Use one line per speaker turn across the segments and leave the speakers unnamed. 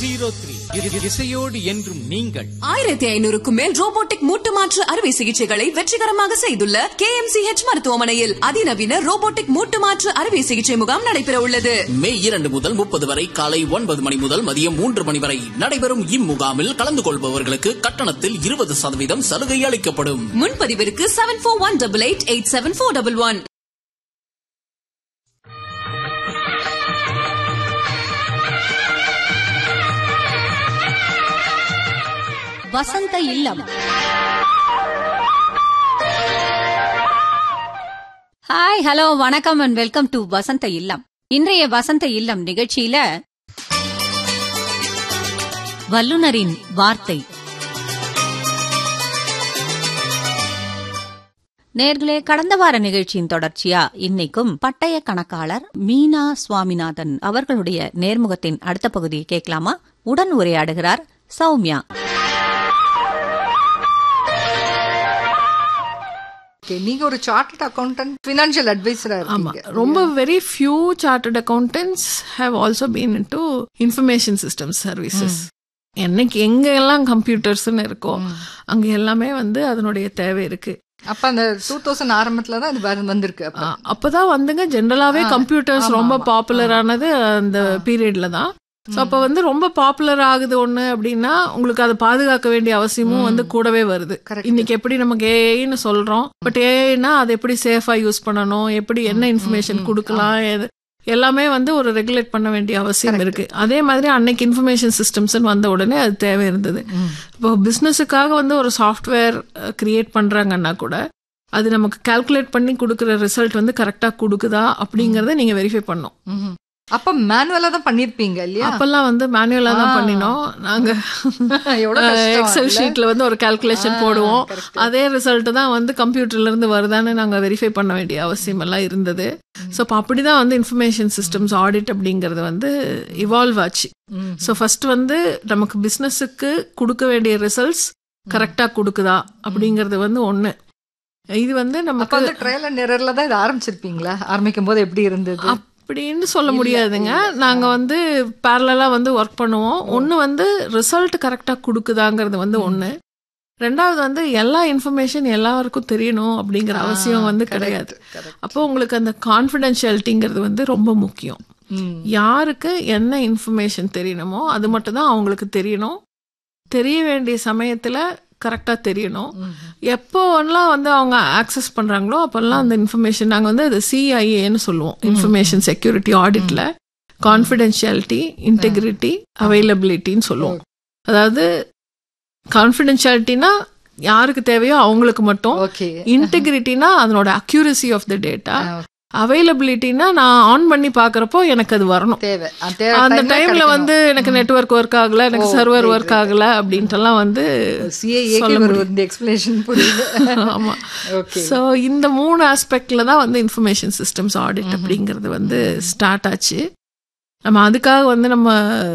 Zero three இசையோடு என்றும் நீங்கள்
ஆயிரத்தி ஐநூறுக்கும் மேல் ரோபோட்டிக் மூட்டு மாற்று அறுவை சிகிச்சைகளை வெற்றிகரமாக செய்துள்ள கே மருத்துவமனையில் அதிநவீன ரோபோட்டிக் மூட்டு மாற்று அறுவை சிகிச்சை முகாம் நடைபெற உள்ளது
மே இரண்டு முதல் முப்பது வரை காலை ஒன்பது மணி முதல் மதியம் மூன்று மணி வரை நடைபெறும் இம்முகாமில் கலந்து கொள்பவர்களுக்கு கட்டணத்தில் இருபது சதவீதம் சலுகை அளிக்கப்படும்
முன்பதிவிற்கு seven four one double eight eight seven four double one
Vasantha Illam hi hello வணக்கம் and welcome to Vasantha Illam இன்றைய வசந்த இல்லம் நிகழ்ச்சியில வல்லுனரின் வார்த்தை நேர்களே கடந்த வார நிகழ்ச்சியின் தொடர்ச்சியா இன்னைக்கும் பட்டய கணக்காளர் மீனா சுவாமிநாதன் அவர்களுடைய நேர்முகத்தின் அடுத்த பகுதியை கேட்கலாமா உடன் உரையாடுகிறார் சௌமியா
Okay, நீங்க ஒரு சார்ட்டர்ட் அக்கௌண்டன்ட் ஃபினான்ஷியல் அட்வைசரா
ஆமா
இருக்கீங்க
ரொம்ப very few chartered accountants have also been in to information system services என்னைக்கு எங்க எல்லாம் கம்ப்யூட்டர்ஸ்னு இருக்கோ அங்க எல்லாமே வந்து அதனுடைய தேவை இருக்கு
அப்ப அந்த டூ தௌசண்ட் ஆரம்பத்துல தான் இது வ- வந்திருக்கு அப்ப
ஆ, அப்பதான் வந்துங்க ஜென்ரலாவே
ஆ,
கம்ப்யூட்டர்ஸ்
ஆமா,
ரொம்ப
ஆமா.
பாப்புலர் ஆனது அந்த பீரியட்ல தான் ஸோ அப்போ வந்து ரொம்ப பாப்புலர் ஆகுது ஒண்ணு அப்படின்னா உங்களுக்கு அதை பாதுகாக்க வேண்டிய அவசியமும் வந்து கூடவே வருது
Correct.
இன்னைக்கு எப்படி நமக்கு ஏஐன்னு சொல்றோம் பட் ஏஐனா அதை எப்படி சேஃபா யூஸ் பண்ணணும் எப்படி என்ன இன்ஃபர்மேஷன் கொடுக்கலாம் எது- எல்லாமே வந்து ஒரு ரெகுலேட் பண்ண வேண்டிய அவசியம் இருக்கு அதே மாதிரி அன்னைக்கு இன்ஃபர்மேஷன் சிஸ்டம்ஸ் வந்த உடனே அது தேவை இருந்தது இப்போ பிசினஸுக்காக வந்து ஒரு சாஃப்ட்வேர் கிரியேட் பண்றாங்கன்னா கூட அது நமக்கு கால்குலேட் பண்ணி கொடுக்குற ரிசல்ட் வந்து கரெக்டா கொடுக்குதா அப்படிங்கறத நீங்க வெரிஃபை பண்ணும்
ம்ஹும். அப்ப மேனுவலா தான் பண்ணிருப்பீங்க இல்லையா
அப்பெல்லாம் வந்து மேனுவலா தான்
ஆ.
பண்ணினோம் நாங்க
எவ்வளவு கஷ்டம்
எக்ஸல்
இல்ல?
ஷீட்ல வந்து ஒரு கால்குலேஷன்
ஆ,
போடுவோம்
correct.
அதே ரிசல்ட் தான் வந்து கம்ப்யூட்டர்ல இருந்து வருதான்னு நாங்க வெரிஃபை பண்ண வேண்டிய அவசியம் எல்லாம் இருந்தது ஸோ அப்போ அப்படிதான் வந்து இன்ஃபர்மேஷன் சிஸ்டம்ஸ் ஆடிட் அப்படிங்கறது வந்து இவால்வ் ஆச்சு
ம்.
ஸோ ஃபர்ஸ்ட் வந்து நமக்கு பிசினஸுக்கு கொடுக்க வேண்டிய ரிசல்ட்ஸ் கரெக்டா கொடுக்குதா அப்படிங்கறது வந்து ஒண்ணு இது வந்து
அப்ப
நமக்கு
வந்து ட்ரையல் அண்ட் எரர்ல தான் இது ஆரம்பிச்சிருப்பீங்களா ஆரம்பிக்கும் போது எப்படி இருந்தது
அப்படின்னு சொல்ல முடியாதுங்க நாங்க வந்து பேரலா வந்து ஒர்க் பண்ணுவோம் ஒன்னு வந்து ரிசல்ட் கரெக்டா கொடுக்குதாங்கிறது வந்து ஒண்ணு ரெண்டாவது வந்து எல்லா இன்ஃபர்மேஷன் எல்லாருக்கும் தெரியணும் அப்படிங்கிற அவசியம் வந்து கிடையாது அப்போ உங்களுக்கு அந்த கான்ஃபிடென்ஷியாலிட்டிங்கிறது வந்து ரொம்ப முக்கியம்
ம்.
யாருக்கு என்ன இன்ஃபர்மேஷன் தெரியணுமோ அது மட்டும் தான் அவங்களுக்கு தெரியணும் தெரிய வேண்டிய சமயத்துல கரெக்டா தெரியணும் எப்போலாம் வந்து அவங்க ஆக்சஸ் பண்றாங்களோ அப்பெல்லாம் அந்த இன்ஃபர்மேஷன் நாங்க வந்து அது சிஐஏன்னு சொல்லுவோம் இன்ஃபர்மேஷன் செக்யூரிட்டி ஆடிட்ல கான்ஃபிடென்ஷியாலிட்டி இன்டெகிரிட்டி அவைலபிலிட்டின்னு சொல்லுவோம் அதாவது கான்ஃபிடென்ஷியாலிட்டினா யாருக்கு தேவையோ அவங்களுக்கு மட்டும்
ஓகே
இன்டெகிரிட்டினா அதனோட அக்யூரசி ஆஃப் த டேட்டா அவைலபிலிட்டினா நான் ஆன் பண்ணி பாக்குறப்போ எனக்கு அது வரணும்
தேவை அந்த தேவை
அந்த
timeல
டைம்ல
கிடைக்கணும்.
வந்து எனக்கு நெட்வொர்க் ஒர்க் ஆகல எனக்கு
oh,
server
great,
work
great.
ஆகல அப்படின்ட்டுலாம் வந்து
CAA க்கு
சொல்ல
ஒரு
முடியும்.
இந்த எக்ஸ்பிளேஷன் புரியுது
ஆமா
ஓகே
சோ இந்த மூணு ஆஸ்பெக்ட்ல தான் வந்து இன்ஃபர்மேஷன் சிஸ்டம்ஸ் ஆடிட் அப்படிங்கிறது வந்து ஸ்டார்ட் ஆச்சு நம்ம அதுக்காக வந்து நம்ம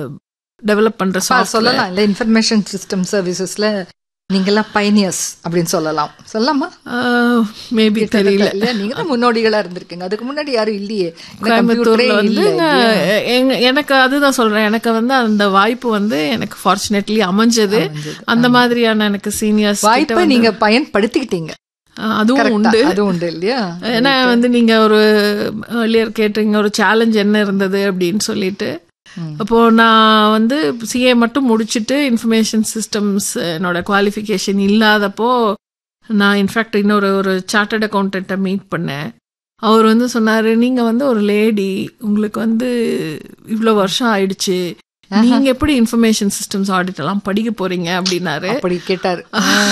டெவலப் பண்ற software.
சொல்லலாம் இல்ல இன்ஃபர்மேஷன் சிஸ்டம் சர்வீசஸ்ல நீங்கெல்லாம் பைனியர்ஸ் அப்படின்னு சொல்லலாம் சொல்லலாமா
ஆஹ், மேபி தெரியல
இல்ல நீங்க தான் முன்னோடிகளா இருந்திருக்கீங்க அதுக்கு முன்னாடி யாரும் இல்லையே இந்த
கோயம்புத்தூர்ல
computer ஏ
வந்து
இல்ல இல்லையா?
எங்க- எனக்கு அதுதான் சொல்றேன் எனக்கு வந்து அந்த வாய்ப்பு வந்து எனக்கு ஃபார்ச்சுனேட்லி அமைஞ்சது அந்த மாதிரியான எனக்கு சீனியர்ஸ்
வாய்ப்பை நீங்க பயன்படுத்திக்கிட்டீங்க
அதுவும்
Correct ஆ?
உண்டு
அதுவும் உண்டு இல்லையா
ஏன்னா வந்து நீங்க ஒரு ஏர்லியர் கேட்டீங்க ஒரு சேலஞ்ச் என்ன இருந்தது அப்படின்னு சொல்லிட்டு அப்போ நான் வந்து சிஏ மட்டும் முடிச்சுட்டு இன்ஃபர்மேஷன் சிஸ்டம்ஸ் என்னோட குவாலிஃபிகேஷன் இல்லாதப்போ நான் இன்ஃபேக்ட் இன்னொரு ஒரு சார்ட்டர்ட் அக்கௌண்டண்ட்டை மீட் பண்ணேன் அவர் வந்து சொன்னாரு நீங்க வந்து ஒரு லேடி உங்களுக்கு வந்து இவ்வளோ வருஷம் ஆயிடுச்சு நீங்க எப்படி இன்ஃபர்மேஷன் சிஸ்டம்ஸ் ஆடிட் எல்லாம் படிக்க போறீங்க அப்படின்னாரு
அப்படி கேட்டாரு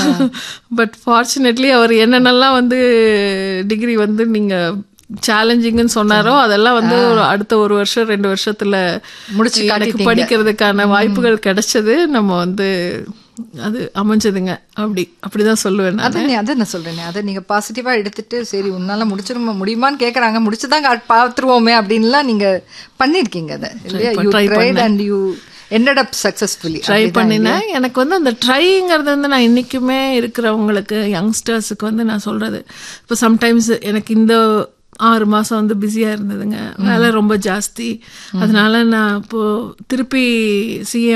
பட் ஃபார்ச்சுனேட்லி அவர் என்னென்னலாம் வந்து டிகிரி வந்து நீங்க சேலஞ்சிங்னு சொன்னாரோ அதெல்லாம் வந்து ஒரு அடுத்த ஒரு வருஷம் ரெண்டு வருஷத்துல
முடிச்சு
எனக்கு
காட்டிட்டீங்க.
படிக்கிறதுக்கான வாய்ப்புகள் கிடைச்சது நம்ம வந்து அது அமைஞ்சதுங்க அப்படி அப்படிதான் சொல்லுவேன் நான்
அதை நீ அதை நான் சொல்றேனே அதை நீங்க பாசிட்டிவா எடுத்துட்டு சரி உன்னால முடிச்சிருமா முடியுமான்னு கேக்குறாங்க முடிச்சுதான் கா- பாத்துருவோமே அப்படின்லாம் நீங்க பண்ணிருக்கீங்க அதை இல்லையா you
try
tried and you ended up successfully
try
அப்படிதான்
பண்ணினேன் எனக்கு வந்து அந்த ட்ரைங்கிறது வந்து நான் இன்னைக்குமே இருக்கிறவங்களுக்கு யங்ஸ்டர்ஸுக்கு வந்து நான் சொல்றது இப்போ சம்டைம்ஸ் எனக்கு இந்த ஆறு மாசம் வந்து பிஸியா இருந்ததுங்க வேலை ரொம்ப ஜாஸ்தி அதனால நான் இப்போ திருப்பி சிஏ